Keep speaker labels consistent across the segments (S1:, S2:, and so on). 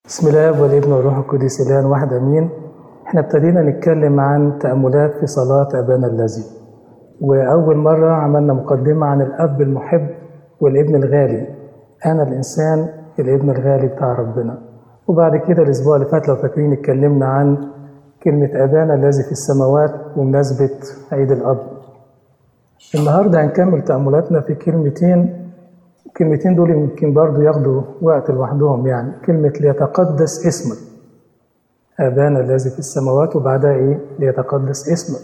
S1: بسم الله والابن والروح القدس الان واحد امين احنا ابتدينا نتكلم عن تاملات في صلاه ابانا الذي واول مره عملنا مقدمه عن الاب المحب والابن الغالي انا الانسان الابن الغالي بتاع ربنا وبعد كده الاسبوع اللي فات لو فاكرين اتكلمنا عن كلمه ابانا الذي في السماوات بمناسبه عيد الاب النهارده هنكمل تاملاتنا في كلمتين الكلمتين دول يمكن برضو ياخدوا وقت لوحدهم يعني كلمة ليتقدس اسمك أبانا الذي في السماوات وبعدها إيه ليتقدس اسمك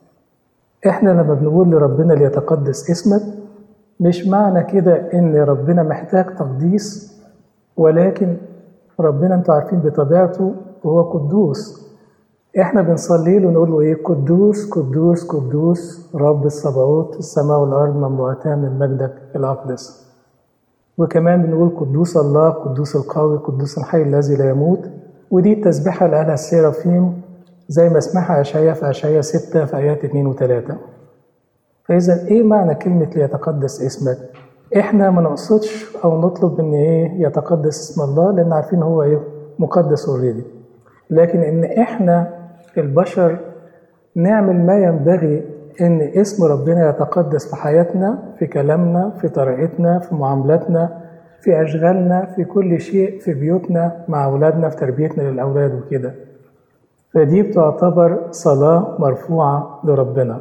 S1: إحنا لما بنقول لربنا ليتقدس اسمك مش معنى كده إن ربنا محتاج تقديس ولكن ربنا أنتوا عارفين بطبيعته هو قدوس إحنا بنصلي له نقول له إيه قدوس قدوس قدوس رب الصباوت السماء والأرض مملوءتان من مجدك الأقدس وكمان بنقول قدوس الله قدوس القوي قدوس الحي الذي لا يموت ودي التسبيحة اللي قالها السيرافيم زي ما اسمعها أشعياء في أشعياء 6 في آيات 2 و 3 فإذا إيه معنى كلمة ليتقدس اسمك؟ إحنا ما نقصدش أو نطلب إن إيه يتقدس اسم الله لأن عارفين هو إيه مقدس أوريدي لكن إن إحنا البشر نعمل ما ينبغي إن اسم ربنا يتقدس في حياتنا في كلامنا في طريقتنا في معاملاتنا في أشغالنا في كل شيء في بيوتنا مع أولادنا في تربيتنا للأولاد وكده فدي بتعتبر صلاة مرفوعة لربنا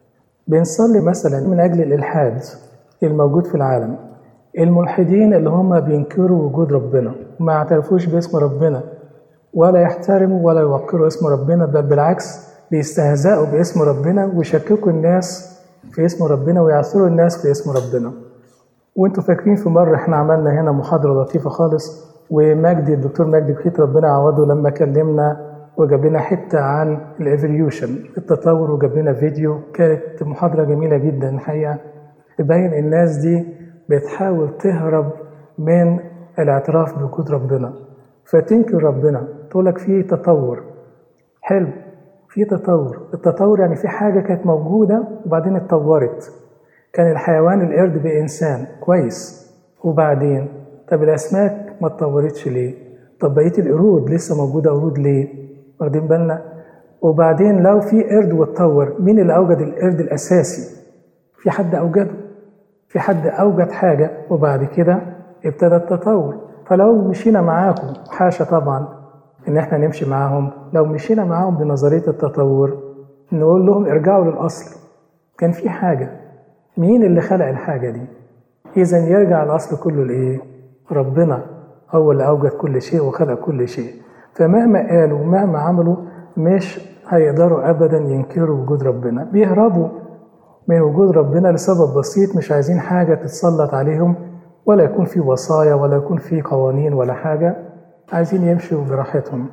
S1: بنصلي مثلا من أجل الإلحاد الموجود في العالم الملحدين اللي هم بينكروا وجود ربنا ما اعترفوش باسم ربنا ولا يحترموا ولا يوقروا اسم ربنا بل بالعكس بيستهزئوا باسم ربنا ويشككوا الناس في اسم ربنا ويعثروا الناس في اسم ربنا وانتوا فاكرين في مرة احنا عملنا هنا محاضرة لطيفة خالص ومجدي الدكتور مجدي بخيت ربنا يعوضه لما كلمنا وجاب لنا حتة عن الايفوليوشن التطور وجاب لنا فيديو كانت محاضرة جميلة جدا الحقيقة تبين الناس دي بتحاول تهرب من الاعتراف بوجود ربنا فتنكر ربنا تقول لك في تطور حلو في تطور التطور يعني في حاجة كانت موجودة وبعدين اتطورت كان الحيوان القرد بإنسان كويس وبعدين طب الأسماك ما اتطورتش ليه طب بقية القرود لسه موجودة قرود ليه واخدين بالنا وبعدين لو في قرد واتطور مين اللي أوجد القرد الأساسي في حد أوجده في حد أوجد حاجة وبعد كده ابتدى التطور فلو مشينا معاكم حاشا طبعا ان احنا نمشي معاهم لو مشينا معاهم بنظريه التطور نقول لهم ارجعوا للاصل كان في حاجه مين اللي خلق الحاجه دي اذا يرجع الاصل كله لايه ربنا هو اللي اوجد كل شيء وخلق كل شيء فمهما قالوا ومهما عملوا مش هيقدروا ابدا ينكروا وجود ربنا بيهربوا من وجود ربنا لسبب بسيط مش عايزين حاجه تتسلط عليهم ولا يكون في وصايا ولا يكون في قوانين ولا حاجه عايزين يمشوا براحتهم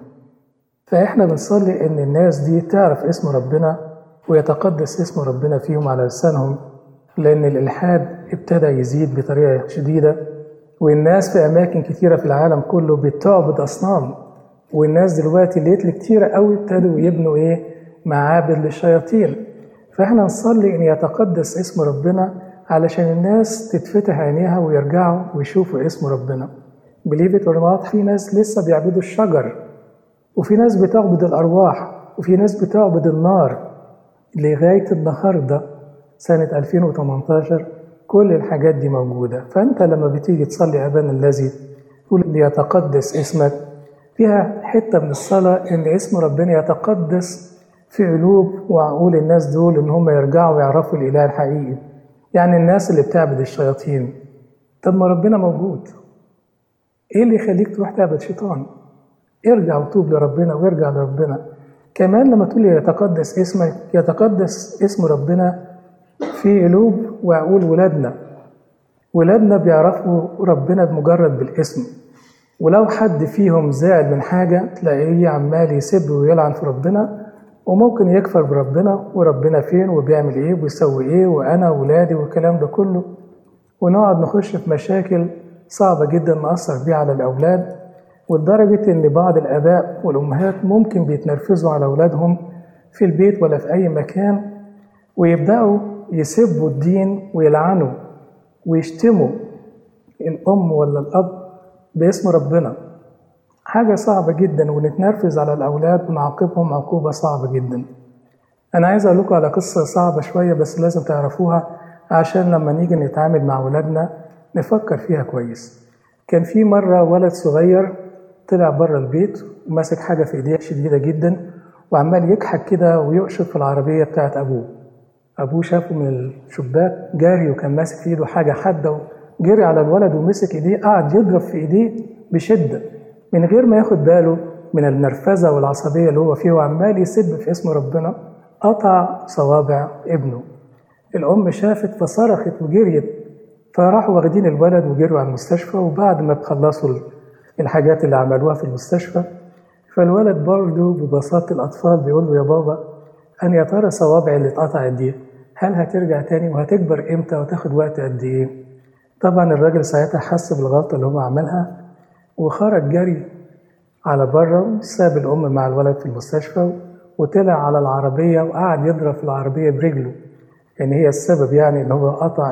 S1: فاحنا بنصلي ان الناس دي تعرف اسم ربنا ويتقدس اسم ربنا فيهم على لسانهم لان الالحاد ابتدى يزيد بطريقه شديده والناس في اماكن كتيره في العالم كله بتعبد اصنام والناس دلوقتي اللي كتيره قوي ابتدوا يبنوا ايه معابد للشياطين فاحنا نصلي ان يتقدس اسم ربنا علشان الناس تتفتح عينيها ويرجعوا ويشوفوا اسم ربنا بليف ات اور في ناس لسه بيعبدوا الشجر وفي ناس بتعبد الارواح وفي ناس بتعبد النار لغايه النهارده سنه 2018 كل الحاجات دي موجوده فانت لما بتيجي تصلي ابانا الذي تقول ليتقدس اسمك فيها حته من الصلاه ان اسم ربنا يتقدس في قلوب وعقول الناس دول ان هم يرجعوا ويعرفوا الاله الحقيقي يعني الناس اللي بتعبد الشياطين طب ما ربنا موجود ايه اللي يخليك تروح تعبد شيطان ارجع وتوب لربنا وارجع لربنا كمان لما تقول يتقدس اسمك يتقدس اسم ربنا في قلوب وعقول ولادنا ولادنا بيعرفوا ربنا بمجرد بالاسم ولو حد فيهم زعل من حاجة تلاقيه عمال يسب ويلعن في ربنا وممكن يكفر بربنا وربنا فين وبيعمل ايه وبيسوي ايه وانا ولادي والكلام ده كله ونقعد نخش في مشاكل صعبة جدا نأثر بيها على الأولاد ولدرجة إن بعض الآباء والأمهات ممكن بيتنرفزوا على أولادهم في البيت ولا في أي مكان ويبدأوا يسبوا الدين ويلعنوا ويشتموا الأم ولا الأب باسم ربنا حاجة صعبة جدا ونتنرفز على الأولاد ونعاقبهم عقوبة صعبة جدا أنا عايز أقول لكم على قصة صعبة شوية بس لازم تعرفوها عشان لما نيجي نتعامل مع ولادنا نفكر فيها كويس كان في مرة ولد صغير طلع بره البيت وماسك حاجة في إيديه شديدة جدا وعمال يكحك كده ويقشط في العربية بتاعت أبوه أبوه شافه من الشباك جاري وكان ماسك في إيده حاجة حادة جري على الولد ومسك إيديه قعد يضرب في إيديه بشدة من غير ما ياخد باله من النرفزة والعصبية اللي هو فيه وعمال يسب في اسم ربنا قطع صوابع ابنه الأم شافت فصرخت وجريت فراحوا واخدين الولد وجروا على المستشفى وبعد ما تخلصوا الحاجات اللي عملوها في المستشفى فالولد برضه ببساطة الأطفال بيقول له يا بابا أنا يا ترى صوابعي اللي اتقطعت دي هل هترجع تاني وهتكبر إمتى وتاخد وقت قد إيه؟ طبعا الراجل ساعتها حس بالغلطة اللي هو عملها وخرج جري على بره ساب الأم مع الولد في المستشفى وطلع على العربية وقعد يضرب في العربية برجله إن هي السبب يعني إن هو قطع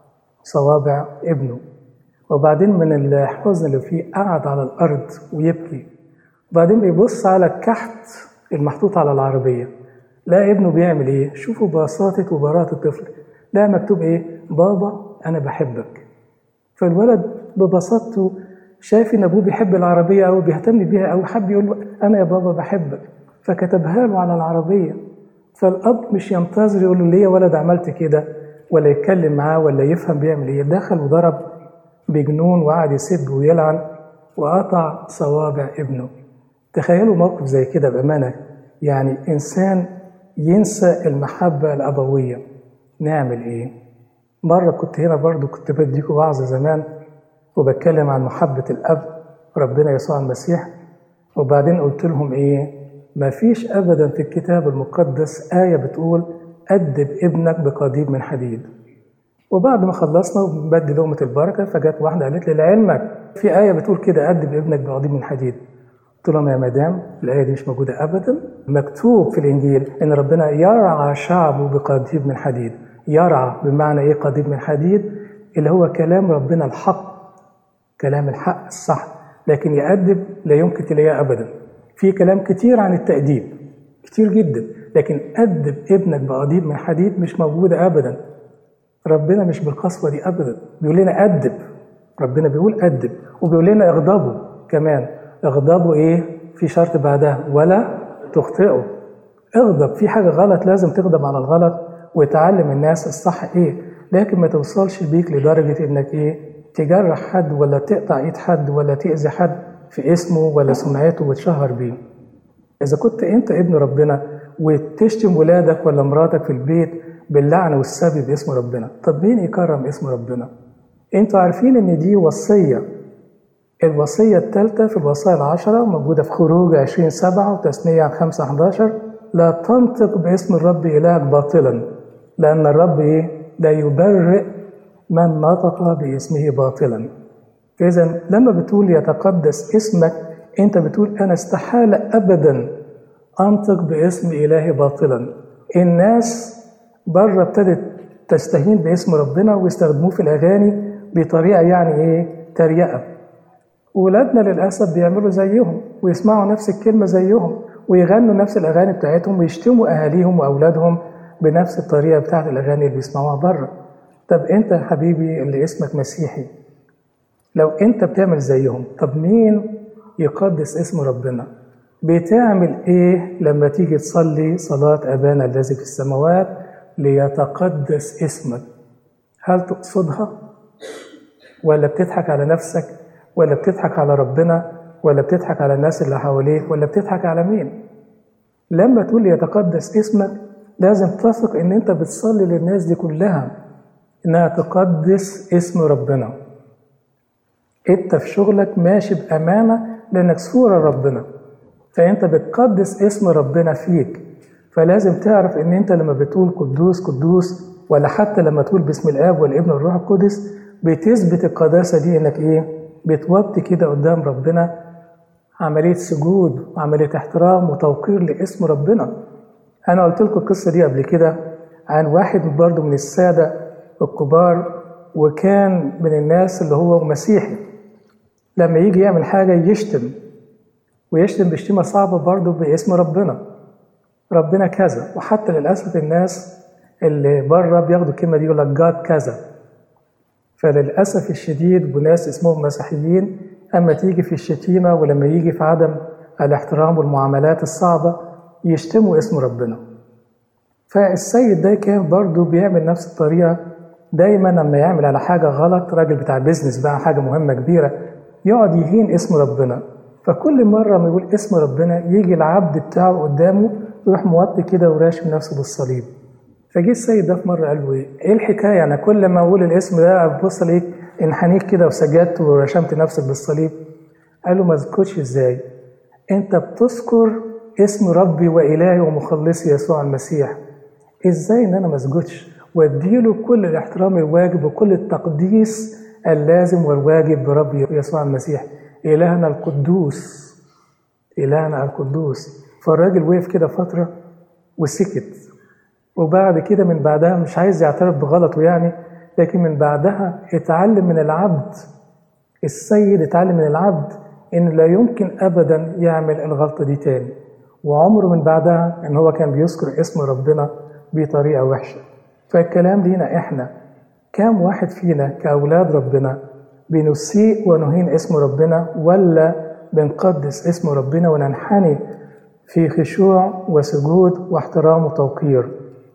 S1: صوابع ابنه وبعدين من الحزن اللي فيه قعد على الأرض ويبكي وبعدين بيبص على الكحت المحطوط على العربية لا ابنه بيعمل ايه شوفوا بساطة وبراءة الطفل لا مكتوب ايه بابا أنا بحبك فالولد ببساطته شايف ان ابوه بيحب العربيه او بيهتم بيها او حب يقول له انا يا بابا بحبك فكتبها له على العربيه فالاب مش ينتظر يقول له ليه يا ولد عملت كده ولا يتكلم معاه ولا يفهم بيعمل ايه دخل وضرب بجنون وقعد يسب ويلعن وقطع صوابع ابنه تخيلوا موقف زي كده بامانه يعني انسان ينسى المحبه الابويه نعمل ايه مره كنت هنا برضو كنت بديكم وعظ زمان وبتكلم عن محبة الأب ربنا يسوع المسيح وبعدين قلت لهم إيه ما فيش أبدا في الكتاب المقدس آية بتقول أدب ابنك بقضيب من حديد وبعد ما خلصنا وبدي لقمة البركة فجت واحدة قالت لي لعلمك في آية بتقول كده أدب ابنك بقضيب من حديد قلت لهم يا مدام الآية دي مش موجودة أبدا مكتوب في الإنجيل إن ربنا يرعى شعبه بقضيب من حديد يرعى بمعنى إيه قضيب من حديد اللي هو كلام ربنا الحق كلام الحق الصح لكن يأدب لا يمكن تلاقيه أبدا في كلام كتير عن التأديب كتير جدا لكن أدب ابنك بقضيب من حديد مش موجودة أبدا ربنا مش بالقسوة دي أبدا بيقول لنا أدب ربنا بيقول أدب وبيقول لنا اغضبوا كمان اغضبوا إيه في شرط بعدها ولا تخطئوا اغضب في حاجة غلط لازم تغضب على الغلط وتعلم الناس الصح إيه لكن ما توصلش بيك لدرجة إنك إيه تجرح حد ولا تقطع ايد حد ولا تأذي حد في اسمه ولا سمعته وتشهر بيه إذا كنت أنت ابن ربنا وتشتم ولادك ولا مراتك في البيت باللعن والسب باسم ربنا طب مين يكرم اسم ربنا انتوا عارفين ان دي وصية الوصية الثالثة في الوصايا العشرة موجودة في خروج 20 سبعة وتثنية 5 11 لا تنطق باسم الرب إلهك باطلا لأن الرب إيه؟ لا يبرئ من نطق باسمه باطلا فإذا لما بتقول يتقدس اسمك أنت بتقول أنا استحال أبدا أنطق باسم إلهي باطلا الناس بره ابتدت تستهين باسم ربنا ويستخدموه في الأغاني بطريقة يعني إيه تريقة ولادنا للأسف بيعملوا زيهم ويسمعوا نفس الكلمة زيهم ويغنوا نفس الأغاني بتاعتهم ويشتموا أهاليهم وأولادهم بنفس الطريقة بتاعت الأغاني اللي بيسمعوها بره طب انت يا حبيبي اللي اسمك مسيحي لو انت بتعمل زيهم طب مين يقدس اسم ربنا بتعمل ايه لما تيجي تصلي صلاة ابانا الذي في السماوات ليتقدس اسمك هل تقصدها ولا بتضحك على نفسك ولا بتضحك على ربنا ولا بتضحك على الناس اللي حواليك ولا بتضحك على مين لما تقول يتقدس اسمك لازم تثق ان انت بتصلي للناس دي كلها انها تقدس اسم ربنا انت في شغلك ماشي بامانه لانك صوره ربنا فانت بتقدس اسم ربنا فيك فلازم تعرف ان انت لما بتقول قدوس قدوس ولا حتى لما تقول باسم الاب والابن والروح القدس بتثبت القداسه دي انك ايه بتوطي كده قدام ربنا عمليه سجود وعمليه احترام وتوقير لاسم ربنا انا قلت لكم القصه دي قبل كده عن واحد برضه من الساده الكبار وكان من الناس اللي هو مسيحي لما يجي يعمل حاجة يشتم ويشتم بشتيمة صعبة برضه باسم ربنا ربنا كذا وحتى للأسف الناس اللي بره بياخدوا الكلمة دي يقول لك جاد كذا فللأسف الشديد وناس اسمهم مسيحيين أما تيجي في الشتيمة ولما يجي في عدم الاحترام والمعاملات الصعبة يشتموا اسم ربنا فالسيد ده كان برضه بيعمل نفس الطريقة دايما لما يعمل على حاجة غلط راجل بتاع بيزنس بقى حاجة مهمة كبيرة يقعد يهين اسم ربنا فكل مرة ما يقول اسم ربنا يجي العبد بتاعه قدامه يروح موطي كده وراشم نفسه بالصليب فجه السيد ده في مرة قال له ايه؟ ايه الحكاية؟ أنا كل ما أقول الاسم ده أبص ألاقيك انحنيت كده وسجدت ورشمت نفسك بالصليب قال له ما اذكرش ازاي؟ أنت بتذكر اسم ربي وإلهي ومخلصي يسوع المسيح ازاي ان انا ما اسجدش واديله كل الاحترام الواجب وكل التقديس اللازم والواجب بربي يسوع المسيح الهنا القدوس الهنا القدوس فالراجل وقف كده فتره وسكت وبعد كده من بعدها مش عايز يعترف بغلطه يعني لكن من بعدها اتعلم من العبد السيد اتعلم من العبد ان لا يمكن ابدا يعمل الغلطه دي تاني وعمره من بعدها ان هو كان بيذكر اسم ربنا بطريقة وحشة فالكلام لينا إحنا كام واحد فينا كأولاد ربنا بنسيء ونهين اسم ربنا ولا بنقدس اسم ربنا وننحني في خشوع وسجود واحترام وتوقير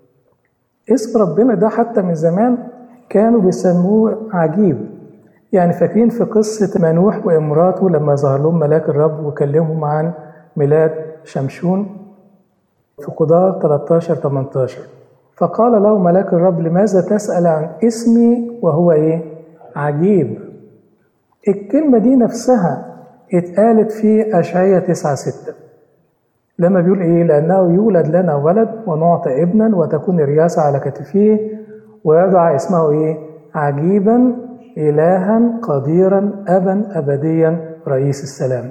S1: اسم ربنا ده حتى من زمان كانوا بيسموه عجيب يعني فاكرين في قصة منوح وامراته لما ظهر لهم ملاك الرب وكلمهم عن ميلاد شمشون في قضاء 13 18 فقال له ملاك الرب لماذا تسأل عن اسمي وهو ايه؟ عجيب الكلمة دي نفسها اتقالت في أشعية 9 6 لما بيقول ايه؟ لأنه يولد لنا ولد ونعطى ابنا وتكون الرياسة على كتفيه ويدعى اسمه ايه؟ عجيبا إلها قديرا أبا أبديا رئيس السلام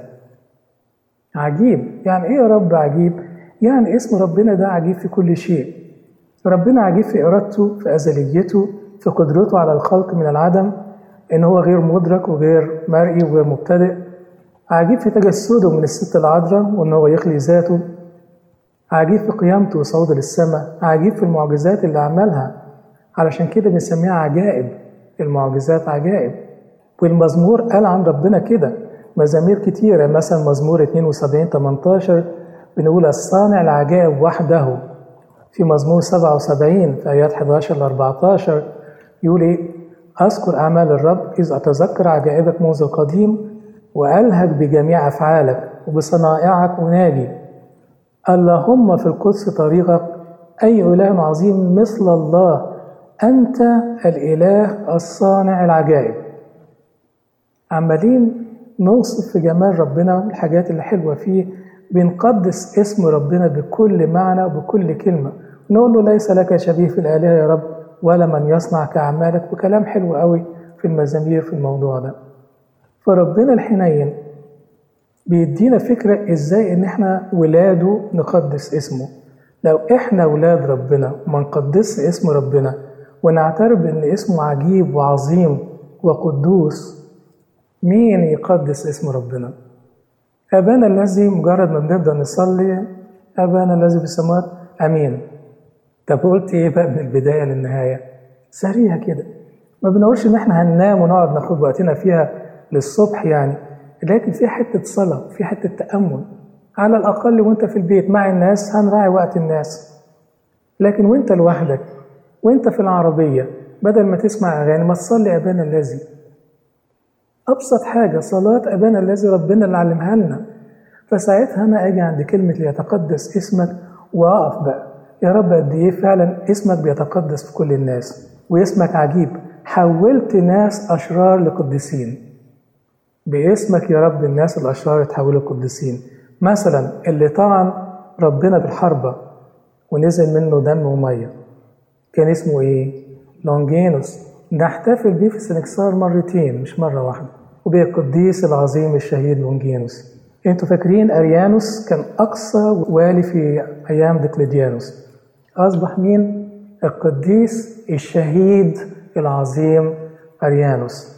S1: عجيب يعني ايه يا رب عجيب؟ يعني اسم ربنا ده عجيب في كل شيء ربنا عجيب في إرادته في أزليته في قدرته على الخلق من العدم إن هو غير مدرك وغير مرئي وغير مبتدئ عجيب في تجسده من الست العذراء وإن هو يخلي ذاته عجيب في قيامته وصعوده للسماء عجيب في المعجزات اللي عملها علشان كده بنسميها عجائب المعجزات عجائب والمزمور قال عن ربنا كده مزامير كتيرة مثلا مزمور 72 18 بنقول الصانع العجائب وحده في مزمور 77 في آيات 11 ل 14 يقول إيه؟ أذكر أعمال الرب إذ أتذكر عجائبك منذ القديم وألهج بجميع أفعالك وبصنائعك أناجي اللهم في القدس طريقك أي إله عظيم مثل الله أنت الإله الصانع العجائب عمالين نوصف في جمال ربنا الحاجات اللي حلوة فيه بنقدس اسم ربنا بكل معنى وبكل كلمة نقول له ليس لك شبيه في الآلهة يا رب ولا من يصنع كأعمالك وكلام حلو قوي في المزامير في الموضوع ده فربنا الحنين بيدينا فكرة ازاي ان احنا ولاده نقدس اسمه لو احنا ولاد ربنا وما نقدسش اسم ربنا ونعترف ان اسمه عجيب وعظيم وقدوس مين يقدس اسم ربنا أبانا الذي مجرد ما بنبدأ نصلي أبانا الذي في السماوات أمين طب قلت إيه بقى من البداية للنهاية سريع كده ما بنقولش إن إحنا هننام ونقعد ناخد وقتنا فيها للصبح يعني لكن في حتة صلاة في حتة تأمل على الأقل وأنت في البيت مع الناس هنراعي وقت الناس لكن وأنت لوحدك وأنت في العربية بدل ما تسمع أغاني ما تصلي أبانا الذي أبسط حاجة صلاة أبانا الذي ربنا اللي علمها لنا فساعتها أنا أجي عند كلمة ليتقدس اسمك وأقف بقى يا رب قد إيه فعلا اسمك بيتقدس في كل الناس واسمك عجيب حولت ناس أشرار لقديسين باسمك يا رب الناس الأشرار يتحولوا لقديسين مثلا اللي طعن ربنا بالحربة ونزل منه دم ومية كان اسمه إيه؟ لونجينوس نحتفل بيه في سنكسار مرتين مش مرة واحدة وبالقديس العظيم الشهيد لونجينوس انتوا فاكرين اريانوس كان اقصى والي في ايام ديكليديانوس اصبح مين القديس الشهيد العظيم اريانوس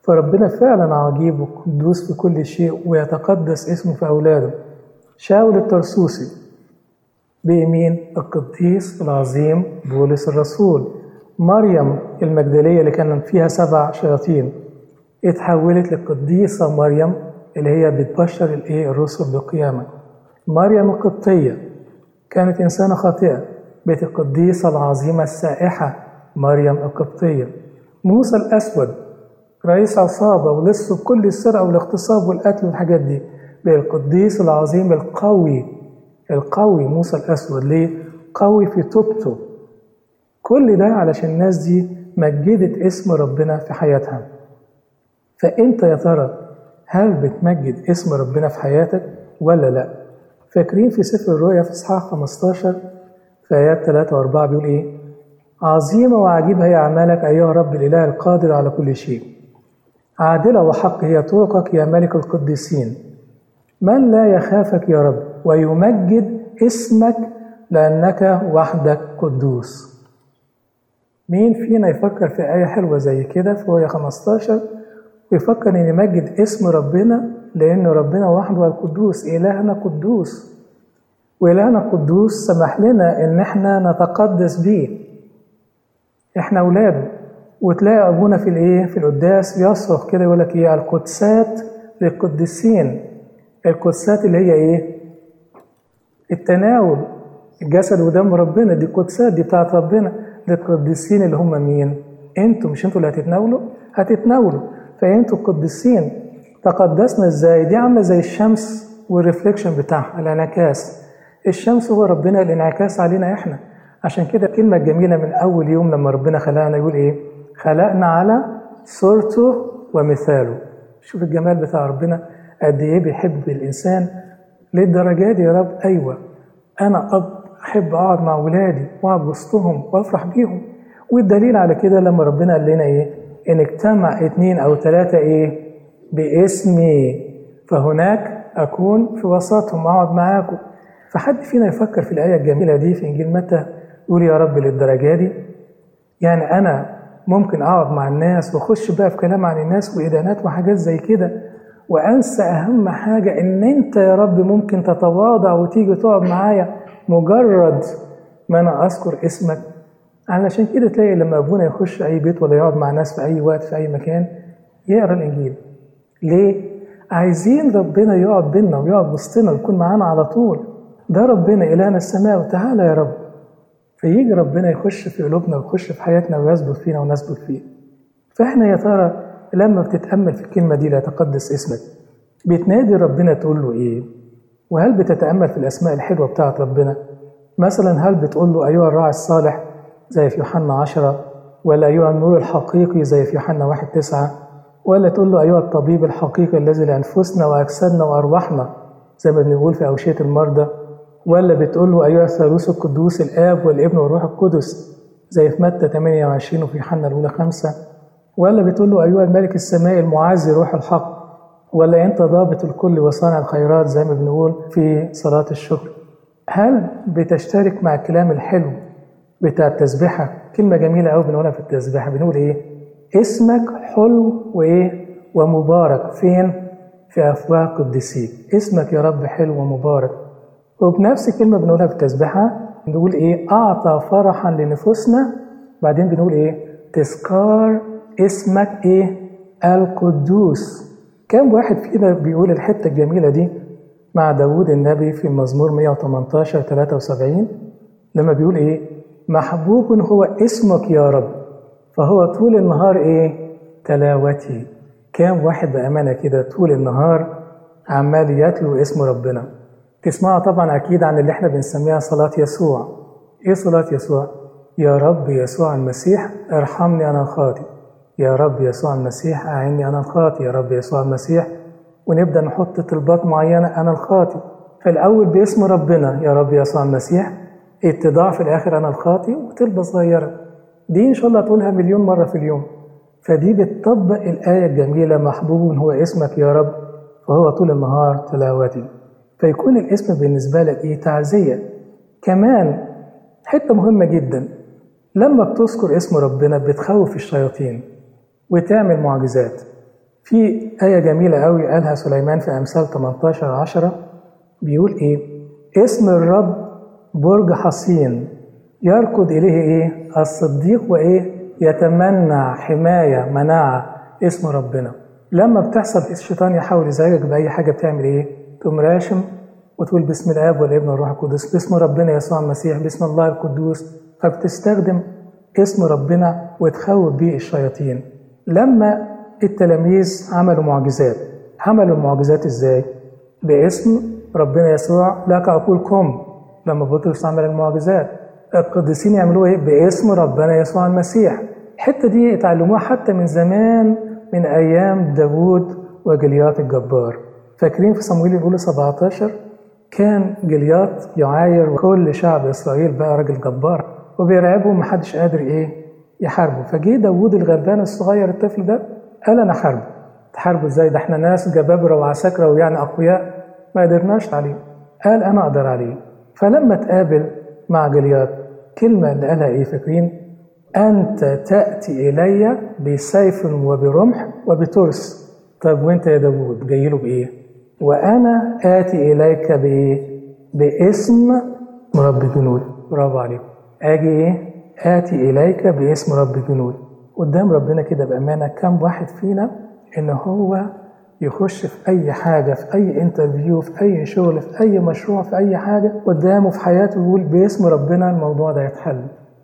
S1: فربنا فعلا عجيب وقدوس في كل شيء ويتقدس اسمه في أولاده شاول الترسوسي بيمين القديس العظيم بولس الرسول مريم المجدلية اللي كان فيها سبع شياطين اتحولت للقديسة مريم اللي هي بتبشر الايه الرسل بالقيامة مريم القبطية كانت إنسانة خاطئة بقت القديسة العظيمة السائحة مريم القبطية موسى الأسود رئيس عصابة ولسه بكل السرقة والاغتصاب والقتل والحاجات دي بقى القديس العظيم القوي القوي موسى الأسود ليه؟ قوي في توبته كل ده علشان الناس دي مجدت اسم ربنا في حياتها فأنت يا ترى هل بتمجد اسم ربنا في حياتك ولا لا؟ فاكرين في سفر الرؤيا في إصحاح 15 في آيات 3 و4 بيقول إيه؟ عظيمة وعجيبة هي أعمالك أيها رب الإله القادر على كل شيء عادلة وحق هي طرقك يا ملك القديسين من لا يخافك يا رب ويمجد اسمك لأنك وحدك قدوس مين فينا يفكر في آية حلوة زي كده في رؤيا 15 ويفكر إن يمجد اسم ربنا لأن ربنا وحده القدوس إلهنا قدوس وإلهنا قدوس سمح لنا إن إحنا نتقدس بيه إحنا أولاده وتلاقي أبونا في الإيه في القداس يصرخ كده يقول لك إيه القدسات للقديسين القدسات اللي هي إيه التناول الجسد ودم ربنا دي قدسات دي بتاعت ربنا للقديسين اللي هم مين انتوا مش انتوا اللي هتتناولوا هتتناولوا فانتوا القديسين تقدسنا ازاي دي عامله زي الشمس والريفليكشن بتاعها الانعكاس الشمس هو ربنا الانعكاس علينا احنا عشان كده الكلمه الجميله من اول يوم لما ربنا خلقنا يقول ايه خلقنا على صورته ومثاله شوف الجمال بتاع ربنا قد ايه بيحب الانسان للدرجه دي يا رب ايوه انا اب احب اقعد مع ولادي واقعد وسطهم وافرح بيهم والدليل على كده لما ربنا قال لنا ايه ان اجتمع اتنين او ثلاثه ايه باسمي فهناك اكون في وسطهم اقعد معاكم فحد فينا يفكر في الايه الجميله دي في انجيل متى يقول يا رب للدرجه دي يعني انا ممكن اقعد مع الناس واخش بقى في كلام عن الناس وادانات وحاجات زي كده وانسى اهم حاجه ان انت يا رب ممكن تتواضع وتيجي تقعد معايا مجرد ما انا اذكر اسمك علشان كده تلاقي لما ابونا يخش اي بيت ولا يقعد مع ناس في اي وقت في اي مكان يقرا الانجيل ليه عايزين ربنا يقعد بينا ويقعد وسطنا ويكون معانا على طول ده ربنا الهنا السماء وتعالى يا رب فيجي ربنا يخش في قلوبنا ويخش في حياتنا ويثبت فينا ونثبت فيه فاحنا يا ترى لما بتتامل في الكلمه دي لا تقدس اسمك بتنادي ربنا تقول له ايه وهل بتتامل في الاسماء الحلوه بتاعت ربنا مثلا هل بتقول له ايها الراعي الصالح زي في يوحنا عشرة ولا أيها النور الحقيقي زي في يوحنا واحد تسعة ولا تقول له أيها الطبيب الحقيقي الذي لأنفسنا وأجسادنا وأرواحنا زي ما بنقول في أوشية المرضى ولا بتقول له أيها الثالوث القدوس الآب والابن والروح القدس زي في متى 28 وفي يوحنا الأولى خمسة ولا بتقول له أيها الملك السمائي المعزي روح الحق ولا أنت ضابط الكل وصانع الخيرات زي ما بنقول في صلاة الشكر هل بتشترك مع الكلام الحلو بتاع التسبيحة كلمة جميلة أوي بنقولها في التسبيحة بنقول إيه اسمك حلو وإيه ومبارك فين في أفواه قدسيك اسمك يا رب حلو ومبارك وبنفس الكلمة بنقولها في التسبيحة بنقول إيه أعطى فرحا لنفوسنا بعدين بنقول إيه تذكار اسمك إيه القدوس كم واحد فينا بيقول الحتة الجميلة دي مع داود النبي في مزمور 118 73 لما بيقول إيه محبوب هو اسمك يا رب فهو طول النهار ايه تلاوتي كام واحد بأمانة كده طول النهار عمال يتلو اسم ربنا تسمعوا طبعا أكيد عن اللي احنا بنسميها صلاة يسوع ايه صلاة يسوع يا رب يسوع المسيح ارحمني أنا الخاطئ يا رب يسوع المسيح أعني أنا الخاطئ يا رب يسوع المسيح ونبدأ نحط طلبات معينة أنا الخاطئ فالأول باسم ربنا يا رب يسوع المسيح اتضاع في الاخر انا الخاطئ وطلبه صغيره دي ان شاء الله تقولها مليون مره في اليوم فدي بتطبق الايه الجميله محبوب هو اسمك يا رب فهو طول النهار تلاوتي فيكون الاسم بالنسبه لك ايه تعزيه كمان حته مهمه جدا لما بتذكر اسم ربنا بتخوف الشياطين وتعمل معجزات في آية جميلة قوي قالها سليمان في أمثال 18 10 بيقول إيه؟ اسم الرب برج حصين يركض إليه إيه؟ الصديق وإيه؟ يتمنى حماية مناعة اسم ربنا لما بتحصل الشيطان يحاول يزعجك بأي حاجة بتعمل إيه؟ تقوم راشم وتقول باسم الآب والابن والروح القدس باسم ربنا يسوع المسيح باسم الله القدوس فبتستخدم اسم ربنا وتخوف بيه الشياطين لما التلاميذ عملوا معجزات عملوا المعجزات ازاي باسم ربنا يسوع لك اقول قم لما بطرس عمل المعجزات القديسين يعملوا ايه باسم ربنا يسوع المسيح الحته دي اتعلموها حتى من زمان من ايام داوود وجليات الجبار فاكرين في صمويل الاولى 17 كان جليات يعاير كل شعب اسرائيل بقى راجل جبار وبيرعبهم محدش قادر ايه يحاربه فجه داوود الغلبان الصغير الطفل ده قال انا حاربه تحاربه ازاي ده احنا ناس جبابره وعساكره ويعني اقوياء ما قدرناش عليه قال انا اقدر عليه فلما تقابل مع جليات كلمه اللي قالها ايه فاكرين انت تاتي الي بسيف وبرمح وبترس طب وانت يا داوود جاي له بايه وانا اتي اليك بايه باسم رب الجنود برافو عليكم اجي ايه اتي اليك باسم رب الجنود قدام ربنا كده بامانه كم واحد فينا ان هو يخش في اي حاجه في اي انترفيو في اي شغل في اي مشروع في اي حاجه قدامه في حياته يقول باسم ربنا الموضوع ده يتحل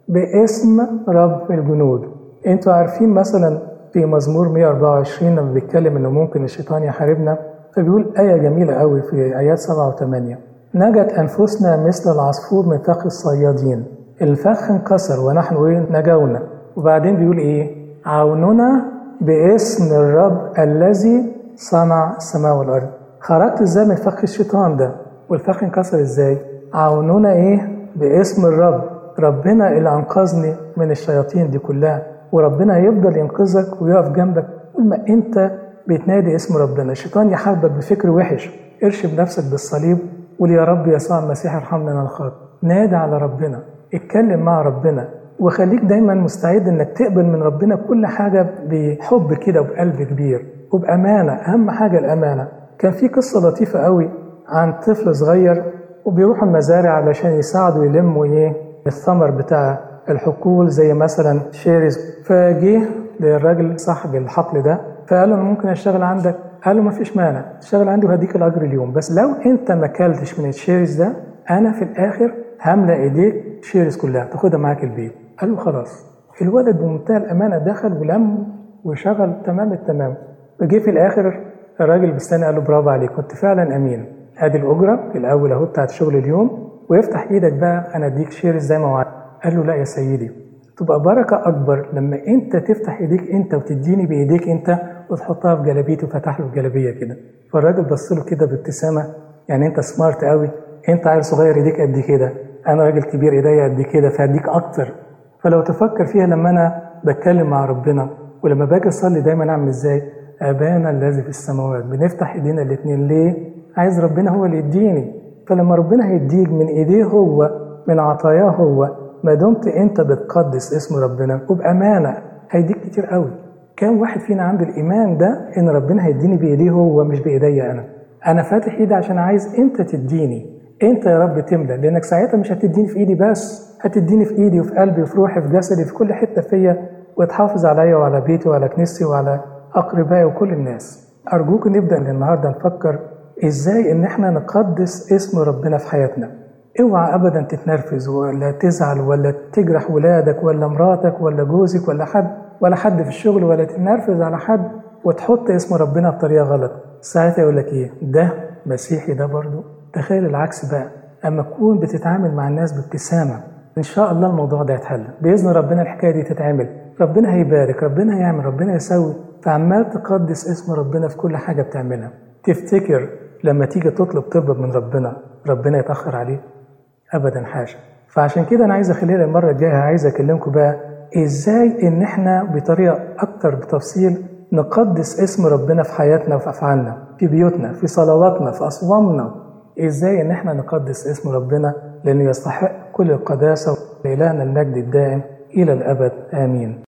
S1: باسم رب الجنود انتوا عارفين مثلا في مزمور 124 لما بيتكلم انه ممكن الشيطان يحاربنا فبيقول آية جميلة قوي في آيات 7 و8 نجت أنفسنا مثل العصفور من فخ الصيادين الفخ انكسر ونحن ايه نجونا وبعدين بيقول ايه عوننا باسم الرب الذي صنع السماء والارض خرجت ازاي من فخ الشيطان ده والفخ انكسر ازاي عوننا ايه باسم الرب ربنا اللي انقذني من الشياطين دي كلها وربنا هيفضل ينقذك ويقف جنبك طول ما انت بتنادي اسم ربنا الشيطان يحاربك بفكر وحش ارشب نفسك بالصليب قول يا رب يسوع المسيح ارحمنا من الخاطئ نادي على ربنا اتكلم مع ربنا وخليك دايما مستعد انك تقبل من ربنا كل حاجه بحب كده وبقلب كبير وبامانه اهم حاجه الامانه كان في قصه لطيفه قوي عن طفل صغير وبيروحوا المزارع علشان يساعدوا يلموا ايه الثمر بتاع الحقول زي مثلا شيريز فجه للراجل صاحب الحقل ده فقال له انا ممكن اشتغل عندك قال له ما فيش مانع اشتغل عندي وهديك الاجر اليوم بس لو انت ما اكلتش من الشيريز ده انا في الاخر هملى ايديك شيريز كلها تاخدها معاك البيت قال له خلاص الولد بمنتهى الامانه دخل ولم وشغل تمام التمام فجه في الاخر الراجل بستاني قال له برافو عليك كنت فعلا امين ادي الاجره الاول اهو بتاعت شغل اليوم ويفتح ايدك بقى انا اديك شيريز زي ما وعدت قال له لا يا سيدي تبقى بركة أكبر لما أنت تفتح إيديك أنت وتديني بإيديك أنت وتحطها في جلابيتي وفتح له الجلابية كده فالراجل بص له كده بابتسامة يعني أنت سمارت قوي أنت عيل صغير إيديك قد كده أنا راجل كبير إيديا قد كده فهديك أكتر فلو تفكر فيها لما أنا بتكلم مع ربنا ولما باجي أصلي دايما أعمل إزاي أبانا الذي في السماوات بنفتح إيدينا الاتنين ليه؟ عايز ربنا هو اللي يديني فلما ربنا هيديك من إيديه هو من عطاياه هو ما دمت انت بتقدس اسم ربنا وبامانه هيديك كتير قوي كم واحد فينا عنده الايمان ده ان ربنا هيديني بايديه هو مش بايديا انا انا فاتح ايدي عشان عايز انت تديني انت يا رب تملى لانك ساعتها مش هتديني في ايدي بس هتديني في ايدي وفي قلبي وفي روحي في جسدي في كل حته فيا وتحافظ عليا وعلى بيتي وعلى كنيستي وعلى اقربائي وكل الناس ارجوك نبدا من النهارده نفكر ازاي ان احنا نقدس اسم ربنا في حياتنا اوعى ابدا تتنرفز ولا تزعل ولا تجرح ولادك ولا مراتك ولا جوزك ولا حد ولا حد في الشغل ولا تتنرفز على حد وتحط اسم ربنا بطريقه غلط ساعتها يقول لك ايه ده مسيحي ده برضه تخيل العكس بقى اما تكون بتتعامل مع الناس بابتسامه ان شاء الله الموضوع ده يتحل باذن ربنا الحكايه دي تتعمل ربنا هيبارك ربنا هيعمل ربنا يسوي فعمال تقدس اسم ربنا في كل حاجه بتعملها تفتكر لما تيجي تطلب طلب من ربنا ربنا يتاخر عليك ابدا حاجه فعشان كده انا عايز اخليها المره الجايه عايز اكلمكم بقى ازاي ان احنا بطريقه اكتر بتفصيل نقدس اسم ربنا في حياتنا وفي افعالنا في بيوتنا في صلواتنا في اصوامنا ازاي ان احنا نقدس اسم ربنا لانه يستحق كل القداسه لالهنا المجد الدائم الى الابد امين